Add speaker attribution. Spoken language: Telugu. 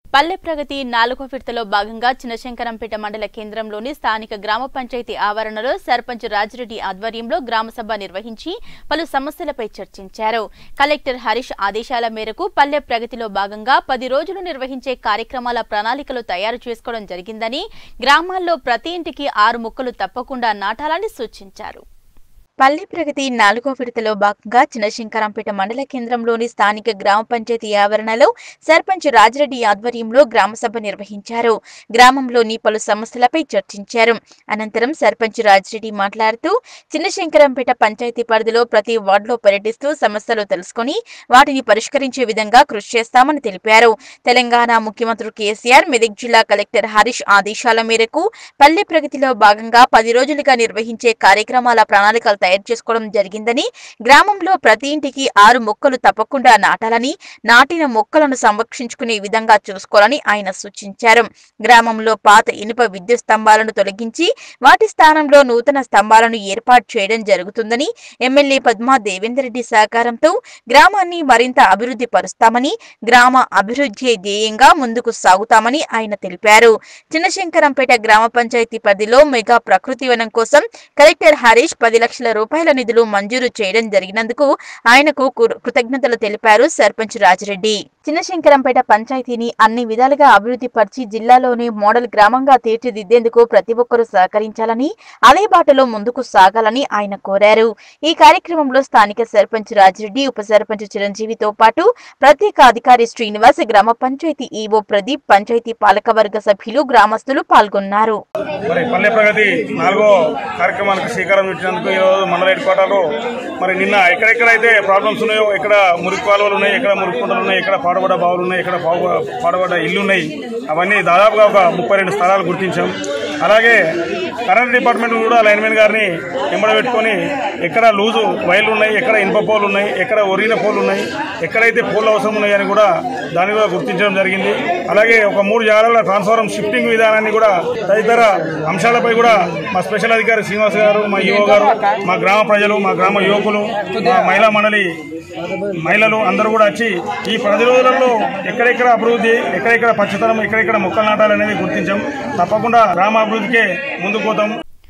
Speaker 1: పల్లె ప్రగతి నాలుగో విడతలో భాగంగా చిన్నశంకరంపేట మండల కేంద్రంలోని స్థానిక గ్రామ పంచాయతీ ఆవరణలో సర్పంచ్ రాజిరెడ్డి ఆధ్వర్యంలో గ్రామసభ నిర్వహించి పలు సమస్యలపై చర్చించారు కలెక్టర్ హరీష్ ఆదేశాల మేరకు పల్లె ప్రగతిలో భాగంగా పది రోజులు నిర్వహించే కార్యక్రమాల ప్రణాళికలు తయారు చేసుకోవడం జరిగిందని గ్రామాల్లో ప్రతి ఇంటికి ఆరు మొక్కలు తప్పకుండా నాటాలని సూచించారు పల్లె ప్రగతి నాలుగో విడతలో భాగంగా చిన్నశంకరంపేట మండల కేంద్రంలోని స్థానిక గ్రామ పంచాయతీ ఆవరణలో సర్పంచ్ రాజిరెడ్డి ఆధ్వర్యంలో గ్రామసభ నిర్వహించారు గ్రామంలోని పలు సమస్యలపై చర్చించారు అనంతరం సర్పంచ్ రాజిరెడ్డి మాట్లాడుతూ చిన్నశంకరంపేట పంచాయతీ పరిధిలో ప్రతి వార్డులో పర్యటిస్తూ సమస్యలు తెలుసుకుని వాటిని పరిష్కరించే విధంగా కృషి చేస్తామని తెలిపారు తెలంగాణ ముఖ్యమంత్రి కేసీఆర్ మెదక్ జిల్లా కలెక్టర్ హరీష్ ఆదేశాల మేరకు పల్లె ప్రగతిలో భాగంగా పది రోజులుగా నిర్వహించే కార్యక్రమాల ప్రణాళికలు తయారు చేసుకోవడం జరిగిందని గ్రామంలో ప్రతి ఇంటికి ఆరు మొక్కలు తప్పకుండా నాటాలని నాటిన మొక్కలను సంరక్షించుకునే విధంగా చూసుకోవాలని ఆయన సూచించారు గ్రామంలో పాత ఇనుప విద్యుత్ స్తంభాలను తొలగించి వాటి స్థానంలో నూతన స్తంభాలను ఏర్పాటు చేయడం జరుగుతుందని ఎమ్మెల్యే పద్మా దేవేందర్ రెడ్డి సహకారంతో గ్రామాన్ని మరింత అభివృద్ధి పరుస్తామని గ్రామ అభివృద్ధి ధ్యేయంగా ముందుకు సాగుతామని ఆయన తెలిపారు చిన్నశంకరంపేట గ్రామ పంచాయతీ పరిధిలో మెగా ప్రకృతి వనం కోసం కలెక్టర్ హరీష్ పది లక్షల రూపాయల నిధులు మంజూరు చేయడం జరిగినందుకు ఆయనకు కృ- కృతజ్ఞతలు తెలిపారు సర్పంచ్ రాజిరెడ్డి చిన్నశంకరంపేట పంచాయతీని అన్ని విధాలుగా అభివృద్ధి పరిచి జిల్లాలోనే మోడల్ గ్రామంగా తీర్చిదిద్దేందుకు ప్రతి ఒక్కరూ సహకరించాలని అదే బాటలో ముందుకు సాగాలని ఆయన కోరారు ఈ కార్యక్రమంలో స్థానిక సర్పంచ్ రాజిరెడ్డి ఉప సర్పంచ్ చిరంజీవితో పాటు ప్రత్యేక అధికారి శ్రీనివాస్ గ్రామ పంచాయతీ ఈవో ప్రదీప్ పంచాయతీ పాలకవర్గ సభ్యులు గ్రామస్తులు పాల్గొన్నారు
Speaker 2: మరి పల్లె ప్రగతి నాలుగో కార్యక్రమానికి శ్రీకారం చుట్టినందుకు ఈరోజు మండల హెడ్ క్వార్టర్లో మరి నిన్న ఎక్కడెక్కడైతే ప్రాబ్లమ్స్ ఉన్నాయో ఎక్కడ మురికి కాలువలు ఉన్నాయి ఎక్కడ మురికి కుంటలు ఉన్నాయి ఎక్కడ పాడబడ్డ బావులు ఉన్నాయి ఎక్కడ పావు- పాడబడ్డ ఇల్లు ఉన్నాయి అవన్నీ దాదాపుగా ఒక ముప్పై రెండు స్థలాలు గుర్తించాం అలాగే కరెంట్ డిపార్ట్మెంట్ కూడా లైన్మెన్ గారిని ఎంబడ పెట్టుకొని ఎక్కడ లూజు వైర్లు ఉన్నాయి ఎక్కడ ఇనుప పోలు ఉన్నాయి ఎక్కడ ఒరిగిన పోలు ఉన్నాయి ఎక్కడైతే పోలు అవసరం ఉన్నాయని కూడా దాన్ని కూడా గుర్తించడం జరిగింది అలాగే ఒక మూడు జాగాల ట్రాన్స్ఫార్మర్ షిఫ్టింగ్ విధానాన్ని కూడా తదితర అంశాలపై కూడా మా స్పెషల్ అధికారి శ్రీనివాస్ గారు మా యువ గారు మా గ్రామ ప్రజలు మా గ్రామ యువకులు మా మహిళా మండలి మహిళలు అందరూ కూడా వచ్చి ఈ పది రోజులలో ఎక్కడెక్కడ అభివృద్ధి ఎక్కడెక్కడ పచ్చదనం ఎక్కడెక్కడ మొక్కలు నాటాలనేవి గుర్తించాం తప్పకుండా గ్రామ అభివృద్ధికే ముందుకు పోతాం